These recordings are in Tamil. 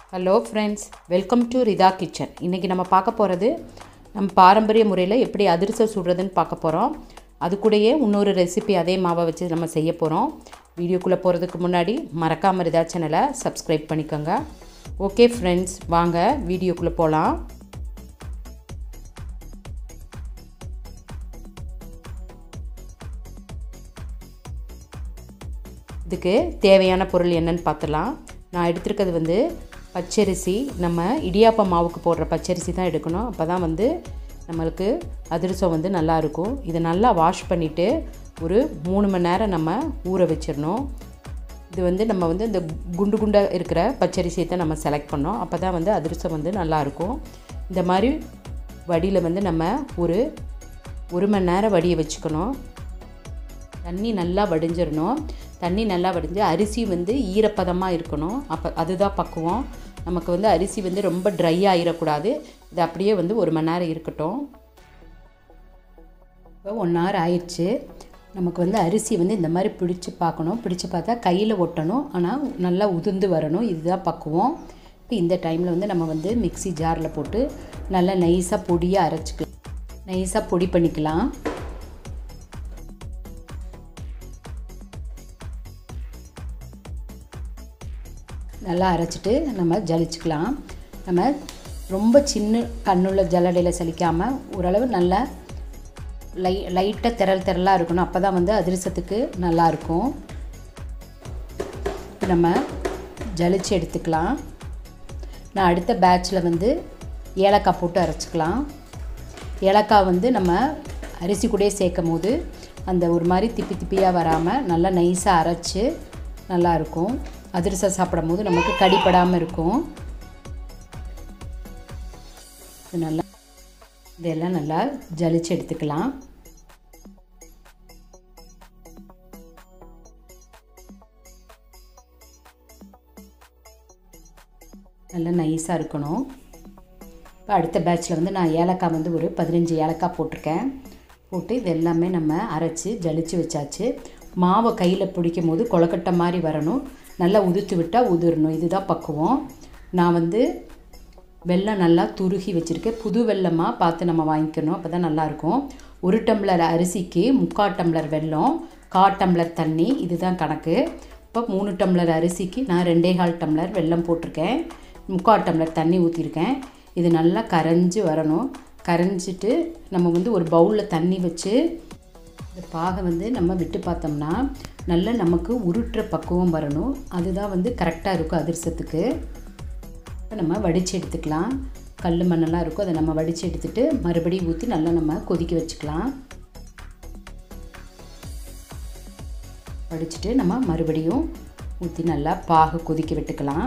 hello friends welcome to Ritha kitchen இன்றைக்கி நம்ம பார்க்க போகிறது நம்ம பாரம்பரிய முறையில் எப்படி அதிரசம் சுடுறதுன்னு பார்க்க போகிறோம் அது கூடயே இன்னொரு ரெசிபி அதே மாவை வச்சு நம்ம செய்ய போகிறோம் வீடியோக்குள்ளே போகிறதுக்கு முன்னாடி மறக்காம ரிதா சேனலை சப்ஸ்கிரைப் பண்ணிக்கோங்க ஓகே ஃப்ரெண்ட்ஸ் வாங்க வீடியோக்குள்ளே போகலாம் இதுக்கு தேவையான பொருள் என்னன்னு பார்த்துலாம் நான் எடுத்திருக்கிறது வந்து பச்சரிசி நம்ம இடியாப்ப மாவுக்கு போடுற பச்சரிசி தான் எடுக்கணும் அப்போ தான் வந்து நம்மளுக்கு அதிரசம் வந்து நல்லாயிருக்கும் இதை நல்லா வாஷ் பண்ணிவிட்டு ஒரு மூணு மணி நேரம் நம்ம ஊற வச்சிடணும் இது வந்து நம்ம வந்து இந்த குண்டு குண்டாக இருக்கிற பச்சரிசியை தான் நம்ம செலக்ட் பண்ணோம் அப்போ தான் வந்து அதிரசம் வந்து நல்லாயிருக்கும் இந்த மாதிரி வடியில் வந்து நம்ம ஒரு ஒரு மணி நேரம் வடியை வச்சுக்கணும் தண்ணி நல்லா வடிஞ்சிடணும் தண்ணி நல்லா வடிஞ்சு அரிசி வந்து ஈரப்பதமாக இருக்கணும் அப்போ அதுதான் பக்குவம் நமக்கு வந்து அரிசி வந்து ரொம்ப ட்ரை ஆகிடக்கூடாது இது அப்படியே வந்து ஒரு மணி நேரம் இருக்கட்டும் இப்போ ஒன் ஹவர் ஆயிடுச்சு நமக்கு வந்து அரிசி வந்து இந்த மாதிரி பிடிச்சு பார்க்கணும் பிடிச்சு பார்த்தா கையில் ஒட்டணும் ஆனால் நல்லா உதிர்ந்து வரணும் இதுதான் பக்குவம் இப்போ இந்த டைமில் வந்து நம்ம வந்து மிக்சி ஜாரில் போட்டு நல்லா நைஸாக பொடியாக அரைச்சிக்கலாம் நைஸாக பொடி பண்ணிக்கலாம் நல்லா அரைச்சிட்டு நம்ம ஜலிச்சுக்கலாம் நம்ம ரொம்ப சின்ன கண்ணுள்ள ஜல்லடையில் சலிக்காமல் ஓரளவு நல்லா லை லைட்டாக திரள் திரளாக இருக்கணும் அப்போ தான் வந்து அதிரசத்துக்கு நல்லாயிருக்கும் இப்போ நம்ம ஜலிச்சு எடுத்துக்கலாம் நான் அடுத்த பேட்சில் வந்து ஏலக்காய் போட்டு அரைச்சிக்கலாம் ஏலக்காய் வந்து நம்ம அரிசி கூடயே சேர்க்கும் போது அந்த ஒரு மாதிரி திப்பி திப்பியாக வராமல் நல்லா நைஸாக அரைச்சி நல்லாயிருக்கும் அதிரசம் சாப்பிடும் போது நமக்கு கடிப்படாமல் இருக்கும் இது நல்லா இதெல்லாம் நல்லா ஜலிச்சு எடுத்துக்கலாம் நல்லா நைஸாக இருக்கணும் இப்போ அடுத்த பேட்சில் வந்து நான் ஏலக்காய் வந்து ஒரு பதினஞ்சு ஏலக்காய் போட்டிருக்கேன் போட்டு இது எல்லாமே நம்ம அரைச்சி ஜலிச்சு வச்சாச்சு மாவை கையில் பிடிக்கும் போது கொலக்கட்டை மாதிரி வரணும் நல்லா உதுத்து விட்டால் உதிரணும் இதுதான் பக்குவம் நான் வந்து வெல்லம் நல்லா துருகி வச்சுருக்கேன் புது வெல்லமாக பார்த்து நம்ம வாங்கிக்கணும் அப்போ தான் நல்லாயிருக்கும் ஒரு டம்ளர் அரிசிக்கு முக்கால் டம்ளர் வெல்லம் கால் டம்ளர் தண்ணி இதுதான் கணக்கு இப்போ மூணு டம்ளர் அரிசிக்கு நான் ரெண்டே கால் டம்ளர் வெல்லம் போட்டிருக்கேன் முக்கால் டம்ளர் தண்ணி ஊற்றிருக்கேன் இது நல்லா கரைஞ்சி வரணும் கரைஞ்சிட்டு நம்ம வந்து ஒரு பவுலில் தண்ணி வச்சு இந்த பாகை வந்து நம்ம விட்டு பார்த்தோம்னா நல்லா நமக்கு உருட்டுற பக்குவம் வரணும் அதுதான் வந்து கரெக்டாக இருக்கும் அதிர்சத்துக்கு இப்போ நம்ம வடித்து எடுத்துக்கலாம் கல் மண்ணெல்லாம் இருக்கும் அதை நம்ம வடித்து எடுத்துகிட்டு மறுபடியும் ஊற்றி நல்லா நம்ம கொதிக்க வச்சுக்கலாம் வடிச்சிட்டு நம்ம மறுபடியும் ஊற்றி நல்லா பாகு கொதிக்க விட்டுக்கலாம்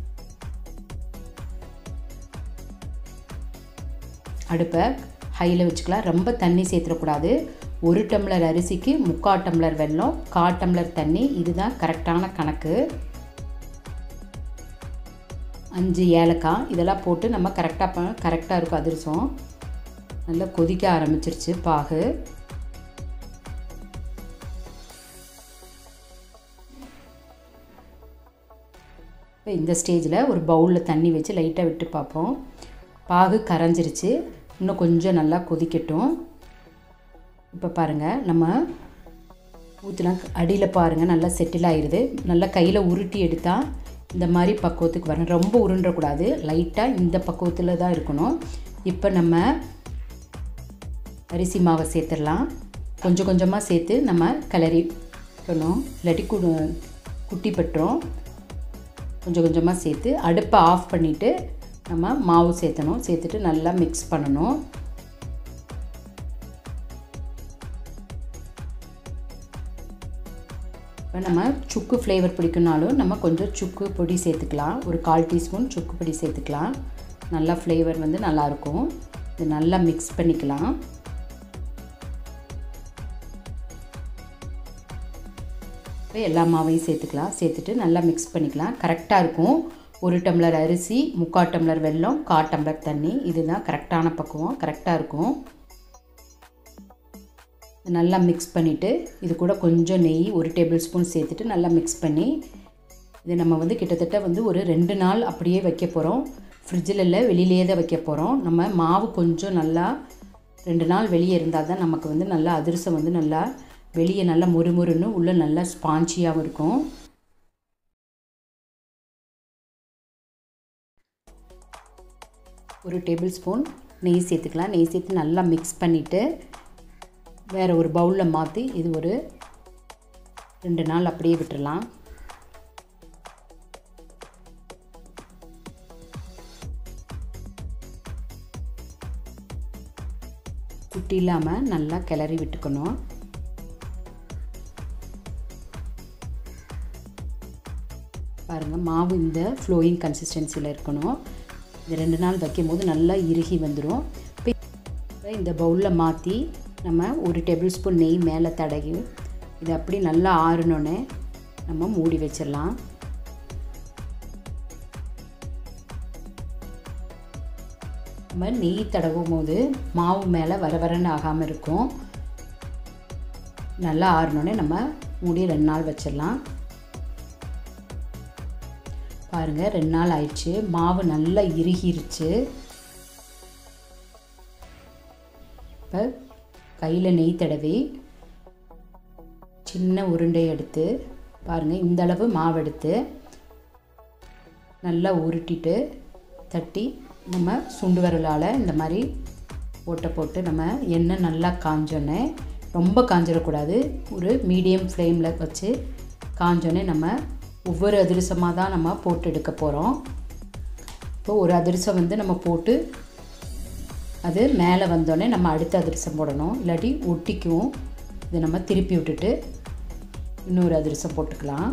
அடுப்பை ஹையில் வச்சுக்கலாம் ரொம்ப தண்ணி சேர்த்துடக்கூடாது ஒரு டம்ளர் அரிசிக்கு முக்கால் டம்ளர் வெல்லம் கால் டம்ளர் தண்ணி இதுதான் கரெக்டான கணக்கு அஞ்சு ஏலக்காய் இதெல்லாம் போட்டு நம்ம கரெக்டாக கரெக்டாக இருக்கும் அதிரசம் நல்லா கொதிக்க ஆரம்பிச்சிருச்சு பாகு இப்போ இந்த ஸ்டேஜில் ஒரு பவுலில் தண்ணி வச்சு லைட்டாக விட்டு பார்ப்போம் பாகு கரைஞ்சிருச்சு இன்னும் கொஞ்சம் நல்லா கொதிக்கட்டும் இப்போ பாருங்கள் நம்ம ஊற்றிலாம் அடியில் பாருங்கள் நல்லா செட்டில் ஆயிடுது நல்லா கையில் உருட்டி எடுத்தால் இந்த மாதிரி பக்குவத்துக்கு வரணும் ரொம்ப உருண்டக்கூடாது லைட்டாக இந்த பக்குவத்தில் தான் இருக்கணும் இப்போ நம்ம அரிசி மாவை சேர்த்துடலாம் கொஞ்சம் கொஞ்சமாக சேர்த்து நம்ம கிளறி இருக்கணும் இல்லாட்டி கு குட்டி பட்டுரும் கொஞ்சம் கொஞ்சமாக சேர்த்து அடுப்பை ஆஃப் பண்ணிவிட்டு நம்ம மாவு சேர்த்தணும் சேர்த்துட்டு நல்லா மிக்ஸ் பண்ணணும் இப்போ நம்ம சுக்கு ஃப்ளேவர் பிடிக்குனாலும் நம்ம கொஞ்சம் சுக்கு பொடி சேர்த்துக்கலாம் ஒரு கால் டீஸ்பூன் சுக்கு பொடி சேர்த்துக்கலாம் நல்லா ஃப்ளேவர் வந்து நல்லாயிருக்கும் இது நல்லா மிக்ஸ் பண்ணிக்கலாம் இப்போ எல்லா மாவையும் சேர்த்துக்கலாம் சேர்த்துட்டு நல்லா மிக்ஸ் பண்ணிக்கலாம் கரெக்டாக இருக்கும் ஒரு டம்ளர் அரிசி முக்கால் டம்ளர் வெல்லம் கால் டம்ளர் தண்ணி இதுதான் கரெக்டான பக்குவம் கரெக்டாக இருக்கும் நல்லா மிக்ஸ் பண்ணிவிட்டு இது கூட கொஞ்சம் நெய் ஒரு டேபிள் ஸ்பூன் சேர்த்துட்டு நல்லா மிக்ஸ் பண்ணி இது நம்ம வந்து கிட்டத்தட்ட வந்து ஒரு ரெண்டு நாள் அப்படியே வைக்க போகிறோம் ஃப்ரிட்ஜில் இல்லை வெளியிலேயே தான் வைக்க போகிறோம் நம்ம மாவு கொஞ்சம் நல்லா ரெண்டு நாள் வெளியே இருந்தால் தான் நமக்கு வந்து நல்லா அதிரசம் வந்து நல்லா வெளியே நல்லா முறுமுறுன்னு உள்ளே நல்லா ஸ்பான்ச்சியாகவும் இருக்கும் ஒரு டேபிள் ஸ்பூன் நெய் சேர்த்துக்கலாம் நெய் சேர்த்து நல்லா மிக்ஸ் பண்ணிவிட்டு வேறு ஒரு பவுலில் மாற்றி இது ஒரு ரெண்டு நாள் அப்படியே விட்டுடலாம் குட்டி இல்லாமல் நல்லா கிளறி விட்டுக்கணும் பாருங்கள் மாவு இந்த ஃப்ளோயிங் கன்சிஸ்டன்சியில் இருக்கணும் இது ரெண்டு நாள் வைக்கும் போது நல்லா இறுகி வந்துடும் இப்போ இந்த பவுலில் மாற்றி நம்ம ஒரு டேபிள் ஸ்பூன் நெய் மேலே தடவி இது அப்படி நல்லா ஆறினோன்னே நம்ம மூடி வச்சிடலாம் நம்ம நெய் தடவும் போது மாவு மேலே வர வரன்னு ஆகாமல் இருக்கும் நல்லா ஆறினோடனே நம்ம மூடி ரெண்டு நாள் வச்சிடலாம் பாருங்கள் ரெண்டு நாள் ஆயிடுச்சு மாவு நல்லா இறுகிருச்சு இப்போ கையில் நெய் தடவி சின்ன உருண்டை எடுத்து பாருங்கள் இந்த அளவு மாவு எடுத்து நல்லா உருட்டிட்டு தட்டி நம்ம சுண்டு விரலால் இந்த மாதிரி ஓட்டை போட்டு நம்ம எண்ணெய் நல்லா காஞ்சோன்னே ரொம்ப காஞ்சிடக்கூடாது ஒரு மீடியம் ஃப்ளேமில் வச்சு காஞ்சோன்னே நம்ம ஒவ்வொரு அதிரசமாக தான் நம்ம போட்டு எடுக்க போகிறோம் இப்போ ஒரு அதிரசம் வந்து நம்ம போட்டு அது மேலே வந்தோடனே நம்ம அடுத்த அதிரசம் போடணும் இல்லாட்டி ஒட்டிக்கும் இதை நம்ம திருப்பி விட்டுட்டு இன்னொரு அதிரசம் போட்டுக்கலாம்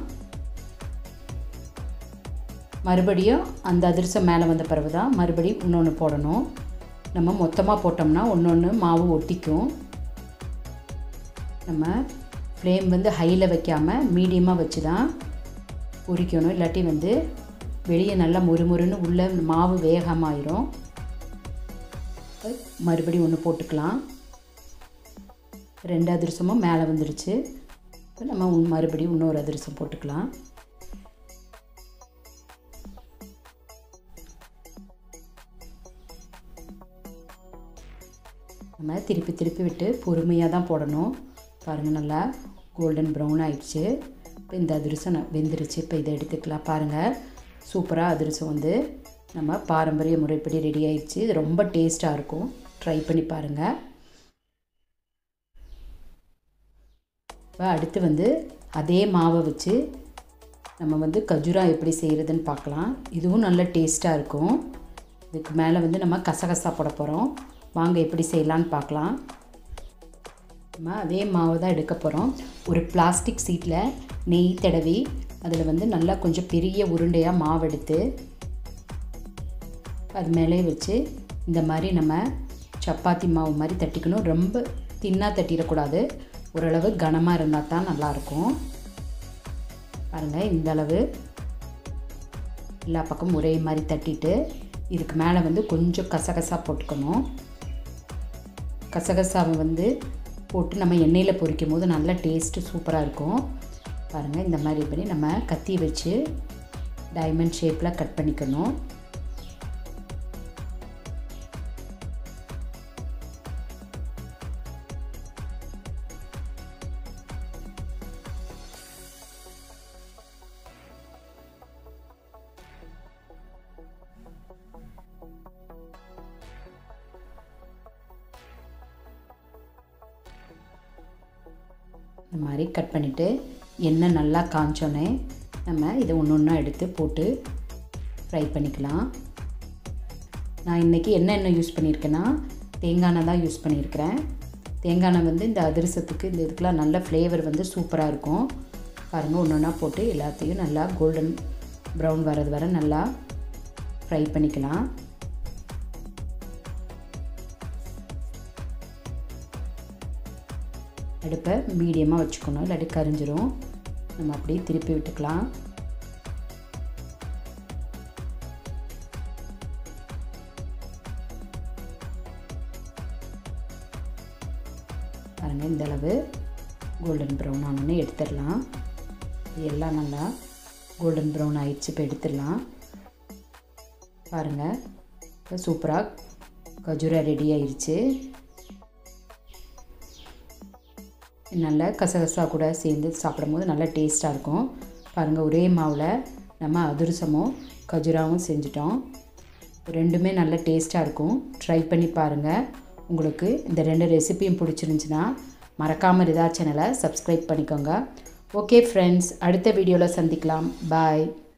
மறுபடியும் அந்த அதிரசம் மேலே வந்த பிறகு தான் மறுபடியும் இன்னொன்று போடணும் நம்ம மொத்தமாக போட்டோம்னா ஒன்று ஒன்று மாவு ஒட்டிக்கும் நம்ம ஃப்ளேம் வந்து ஹையில் வைக்காமல் மீடியமாக வச்சு தான் பொரிக்கணும் இல்லாட்டி வந்து வெளியே நல்லா முறுமுறுன்னு உள்ளே மாவு வேகாமல் ஆயிரும் மறுபடியும் ஒன்று போட்டுக்கலாம் ரெண்டு அதிரசமும் மேலே வந்துடுச்சு இப்போ நம்ம மறுபடியும் இன்னொரு அதிரசம் போட்டுக்கலாம் நம்ம திருப்பி திருப்பி விட்டு பொறுமையாக தான் போடணும் பாருங்கள் நல்லா கோல்டன் ப்ரௌன் ஆயிடுச்சு இப்போ இந்த அதிரசம் வெந்துருச்சு இப்போ இதை எடுத்துக்கலாம் பாருங்கள் சூப்பராக அதிரசம் வந்து நம்ம பாரம்பரிய முறைப்படி ரெடி ஆயிடுச்சு இது ரொம்ப டேஸ்ட்டாக இருக்கும் ட்ரை பண்ணி பாருங்கள் இப்போ அடுத்து வந்து அதே மாவை வச்சு நம்ம வந்து கஜுரா எப்படி செய்கிறதுன்னு பார்க்கலாம் இதுவும் நல்ல டேஸ்ட்டாக இருக்கும் இதுக்கு மேலே வந்து நம்ம கசகசா போட போகிறோம் வாங்க எப்படி செய்யலான்னு பார்க்கலாம் நம்ம அதே மாவு தான் எடுக்க போகிறோம் ஒரு பிளாஸ்டிக் சீட்டில் நெய் தடவி அதில் வந்து நல்லா கொஞ்சம் பெரிய உருண்டையாக மாவு எடுத்து அது மேலே வச்சு இந்த மாதிரி நம்ம சப்பாத்தி மாவு மாதிரி தட்டிக்கணும் ரொம்ப தின்னாக தட்டிடக்கூடாது ஓரளவு கனமாக இருந்தால் தான் நல்லாயிருக்கும் பாருங்கள் இந்த அளவு எல்லா பக்கமும் ஒரே மாதிரி தட்டிட்டு இதுக்கு மேலே வந்து கொஞ்சம் கசகசா போட்டுக்கணும் கசகசாவை வந்து போட்டு நம்ம எண்ணெயில் பொரிக்கும் போது நல்லா டேஸ்ட்டு சூப்பராக இருக்கும் பாருங்கள் இந்த மாதிரி பண்ணி நம்ம கத்தி வச்சு டைமண்ட் ஷேப்பில் கட் பண்ணிக்கணும் இந்த மாதிரி கட் பண்ணிவிட்டு எண்ணெய் நல்லா காஞ்சோன்னே நம்ம இதை ஒன்று ஒன்றா எடுத்து போட்டு ஃப்ரை பண்ணிக்கலாம் நான் இன்றைக்கி என்ன எண்ணெய் யூஸ் பண்ணியிருக்கேன்னா தேங்காய் எண்ணெய் தான் யூஸ் பண்ணியிருக்கிறேன் தேங்காய் எண்ணெய் வந்து இந்த அதிரசத்துக்கு இந்த இதுக்கெலாம் நல்ல ஃப்ளேவர் வந்து சூப்பராக இருக்கும் பாருங்கள் ஒன்று ஒன்றா போட்டு எல்லாத்தையும் நல்லா கோல்டன் ப்ரௌன் வரது வர நல்லா ஃப்ரை பண்ணிக்கலாம் அடுப்பை மீடியமாக வச்சுக்கணும் இல்லாட்டி கரிஞ்சிரும் நம்ம அப்படியே திருப்பி விட்டுக்கலாம் பாருங்கள் இந்த அளவு கோல்டன் ப்ரௌன் ஆனோன்னு எடுத்துடலாம் இது எல்லாம் நல்லா கோல்டன் ப்ரௌன் ஆயிடுச்சு இப்போ எடுத்துடலாம் பாருங்கள் இப்போ சூப்பராக கஜூரா ரெடி ஆயிடுச்சு நல்ல கசகசா கூட சேர்ந்து சாப்பிடும்போது நல்லா டேஸ்ட்டாக இருக்கும் பாருங்கள் ஒரே மாவில் நம்ம அதிரசமும் கஜுராவும் செஞ்சிட்டோம் ரெண்டுமே நல்ல டேஸ்ட்டாக இருக்கும் ட்ரை பண்ணி பாருங்கள் உங்களுக்கு இந்த ரெண்டு ரெசிபியும் பிடிச்சிருந்துச்சின்னா மறக்காமல் ரிதா சேனலை சப்ஸ்கிரைப் பண்ணிக்கோங்க ஓகே ஃப்ரெண்ட்ஸ் அடுத்த வீடியோவில் சந்திக்கலாம் பாய்